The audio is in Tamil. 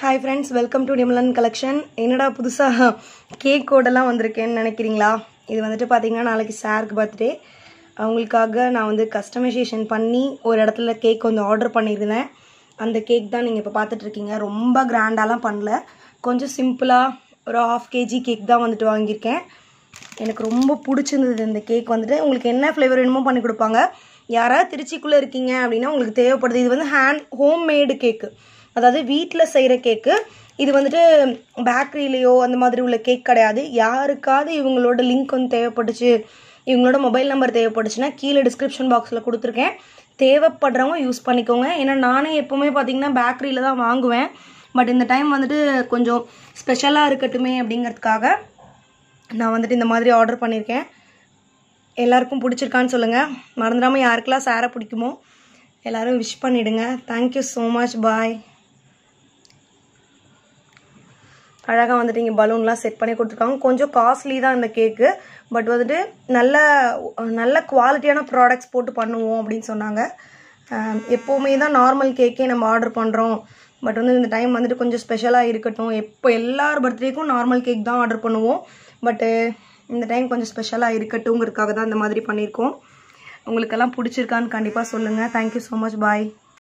hi friends welcome to Nimalan collection என்னடா புதுசாக கேக் கோடெல்லாம் வந்திருக்கேன்னு நினைக்கிறீங்களா இது வந்துட்டு பார்த்தீங்கன்னா நாளைக்கு சாருக்கு பர்த்டே அவங்களுக்காக நான் வந்து கஸ்டமைசேஷன் பண்ணி ஒரு இடத்துல கேக் வந்து ஆர்டர் பண்ணியிருந்தேன் அந்த கேக் தான் நீங்கள் இப்போ பார்த்துட்ருக்கீங்க ரொம்ப கிராண்டாலாம் பண்ணல கொஞ்சம் சிம்பிளாக ஒரு ஆஃப் கேஜி கேக் தான் வந்துட்டு வாங்கியிருக்கேன் எனக்கு ரொம்ப பிடிச்சிருந்தது இந்த கேக் வந்துட்டு உங்களுக்கு என்ன ஃப்ளேவர் வேணுமோ பண்ணி கொடுப்பாங்க யாராவது திருச்சிக்குள்ளே இருக்கீங்க அப்படின்னா உங்களுக்கு தேவைப்படுது இது வந்து ஹேண்ட் ஹோம் மேடு கேக்கு அதாவது வீட்டில் செய்கிற கேக்கு இது வந்துட்டு பேக்கரியிலையோ அந்த மாதிரி உள்ள கேக் கிடையாது யாருக்காவது இவங்களோட லிங்க் வந்து தேவைப்பட்டுச்சு இவங்களோட மொபைல் நம்பர் தேவைப்பட்டுச்சுன்னா கீழே டிஸ்கிரிப்ஷன் பாக்ஸில் கொடுத்துருக்கேன் தேவைப்படுறவங்க யூஸ் பண்ணிக்கோங்க ஏன்னா நானே எப்போவுமே பார்த்தீங்கன்னா பேக்கரியில் தான் வாங்குவேன் பட் இந்த டைம் வந்துட்டு கொஞ்சம் ஸ்பெஷலாக இருக்கட்டுமே அப்படிங்கிறதுக்காக நான் வந்துட்டு இந்த மாதிரி ஆர்டர் பண்ணியிருக்கேன் எல்லாருக்கும் பிடிச்சிருக்கான்னு சொல்லுங்கள் மறந்துடாமல் யாருக்கெல்லாம் சாரை பிடிக்குமோ எல்லாரும் விஷ் பண்ணிவிடுங்க தேங்க்யூ ஸோ மச் பாய் அழகாக வந்துட்டு இங்கே பலூன்லாம் செட் பண்ணி கொடுத்துருக்காங்க கொஞ்சம் காஸ்ட்லி தான் இந்த கேக்கு பட் வந்துட்டு நல்ல நல்ல குவாலிட்டியான ப்ராடக்ட்ஸ் போட்டு பண்ணுவோம் அப்படின்னு சொன்னாங்க அஹ் எப்போவுமே தான் நார்மல் கேக்கே நம்ம ஆர்டர் பண்ணுறோம் பட் வந்து இந்த டைம் வந்துட்டு கொஞ்சம் ஸ்பெஷலாக இருக்கட்டும் எப்போ எல்லார் பர்த்டேக்கும் நார்மல் கேக் தான் ஆர்டர் பண்ணுவோம் பட்டு இந்த டைம் கொஞ்சம் ஸ்பெஷலாக இருக்கட்டுங்கிறதுக்காக தான் இந்த மாதிரி பண்ணியிருக்கோம் உங்களுக்கெல்லாம் பிடிச்சிருக்கான்னு கண்டிப்பாக சொல்லுங்கள் தேங்க்யூ ஸோ மச் பாய்